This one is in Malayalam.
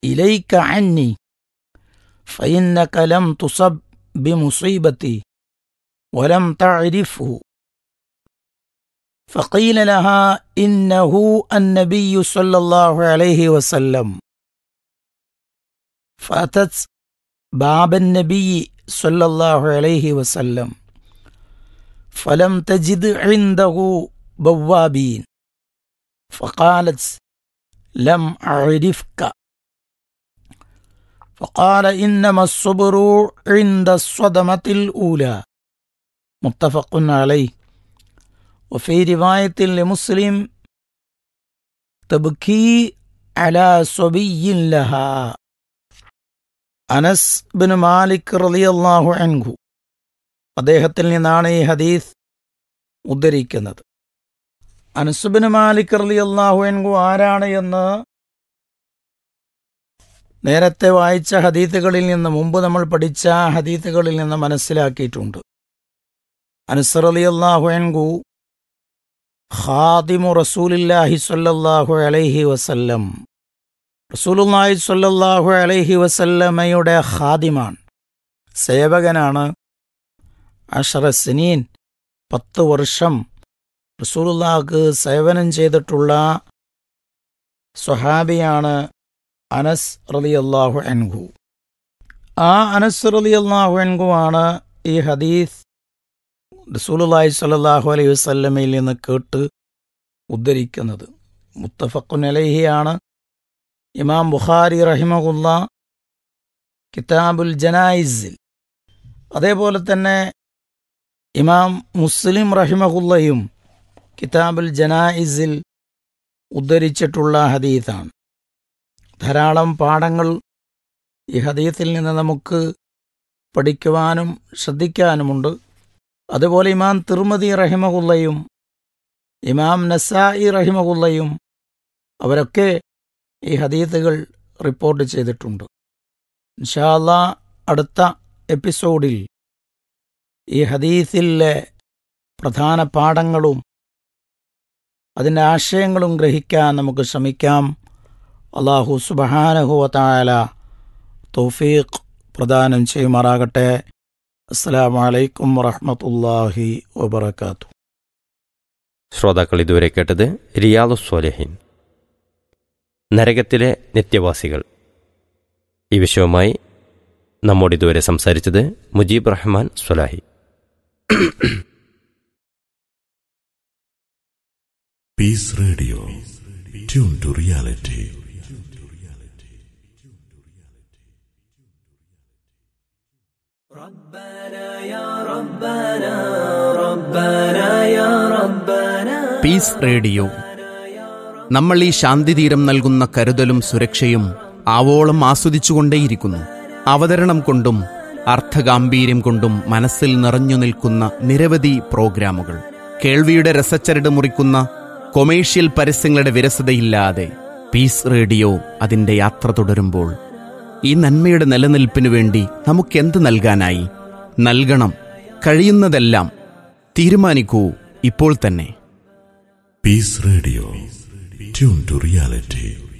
إليك عني فإنك لم تصب بمصيبتي ولم تعرفه فقيل لها إنه النبي صلى الله عليه وسلم فأتت باب النبي صلى الله عليه وسلم فلم تجد عنده بوابين فقالت لم أعرفك فقال إنما الصبر عند الصدمة الأولى متفق عليه وفي رواية لمسلم تبكي على صبي لها അനസ് ബിൻ മാലിക് റളിയല്ലാഹു അൻഹു അദ്ദേഹത്തിൽ നിന്നാണ് ഈ ഹദീസ് ഉദ്ധരിക്കുന്നത് അനസ് ബിൻ മാലിക് റളിയല്ലാഹു അൻഹു ആരാണ് എന്ന് നേരത്തെ വായിച്ച ഹദീത്തുകളിൽ നിന്ന് മുമ്പ് നമ്മൾ പഠിച്ച ഹദീത്തുകളിൽ നിന്ന് മനസ്സിലാക്കിയിട്ടുണ്ട് അനസ് റളിയല്ലാഹു അൻഹു ഖാദിമു റസൂലില്ലാഹി സ്വല്ലല്ലാഹു അലൈഹി വസല്ലം റസൂലുള്ളാഹി സ്വല്ലല്ലാഹു അലൈഹി വസല്ലമയുടെ ഖാദിമാണ് സേവകനാണ് അഷറ സിനീൻ പത്ത് വർഷം റസൂലുള്ളാഹ്ക്ക് സേവനം ചെയ്തിട്ടുള്ള സ്വഹാബിയാണ് അനസ് റളിയല്ലാഹു അൻഹു ആ അനസ് റളിയല്ലാഹു അൻഹു ആണ് ഈ ഹദീസ് റസൂലുള്ളാഹി സ്വല്ലല്ലാഹു അലൈഹി വസല്ലമയിൽ നിന്ന് കേട്ട് ഉദ്ധരിക്കുന്നത് മുത്തഫഖുൻ അലൈഹിയാണ് ഇമാം ബുഖാരി റഹിമഹുല്ല കിതാബുൽ ജനായിസിൽ അതേപോലെ തന്നെ ഇമാം മുസ്ലിം റഹിമഹുല്ലയും കിതാബുൽ ജനായിസിൽ ഉദ്ധരിച്ചിട്ടുള്ള ഹദീത്താണ് ധാരാളം പാഠങ്ങൾ ഈ ഹദീത്തിൽ നിന്ന് നമുക്ക് പഠിക്കുവാനും ശ്രദ്ധിക്കാനുമുണ്ട് അതുപോലെ ഇമാം തിർമതി റഹിമഹുല്ലയും ഇമാം നസായി റഹിമഹുല്ലയും അവരൊക്കെ ഈ ഹദീത്തുകൾ റിപ്പോർട്ട് ചെയ്തിട്ടുണ്ട് ഇൻഷാല്ല അടുത്ത എപ്പിസോഡിൽ ഈ ഹദീസിലെ പ്രധാന പാഠങ്ങളും അതിൻ്റെ ആശയങ്ങളും ഗ്രഹിക്കാൻ നമുക്ക് ശ്രമിക്കാം അള്ളാഹു സുബഹാനഹുവത്തായ തൗഫീഖ് പ്രദാനം ചെയ്യുമാറാകട്ടെ അസ്സാം വലൈക്കും വറഹമത്തല്ലാഹി വബർക്കാത്തു ശ്രോതാക്കൾ ഇതുവരെ കേട്ടത് റിയാദു സ്വാലിഹിൻ നരകത്തിലെ നിത്യവാസികൾ ഈ വിഷയവുമായി നമ്മോട് ഇതുവരെ സംസാരിച്ചത് Mujeeb Rahman Swalahi Peace Radio. Tune to reality. Peace radio നമ്മൾ ഈ ശാന്തിതീരം നൽകുന്ന കരുതലും സുരക്ഷയും ആവോളം ആസ്വദിച്ചുകൊണ്ടേയിരിക്കുന്നു അവതരണം കൊണ്ടും അർത്ഥഗാംഭീര്യം കൊണ്ടും മനസ്സിൽ നിറഞ്ഞു നിൽക്കുന്ന നിരവധി പ്രോഗ്രാമുകൾ കേൾവിയുടെ രസച്ചരട് മുറിക്കുന്ന കൊമേഴ്ഷ്യൽ പരസ്യങ്ങളുടെ വിരസതയില്ലാതെ പീസ് റേഡിയോ അതിൻ്റെ യാത്ര തുടരുമ്പോൾ ഈ നന്മയുടെ നിലനിൽപ്പിനു വേണ്ടി നമുക്കെന്ത് നൽകാനായി നൽകണം കഴിയുന്നതെല്ലാം തീരുമാനിക്കൂ ഇപ്പോൾ തന്നെ Peace Radio. Tune to reality.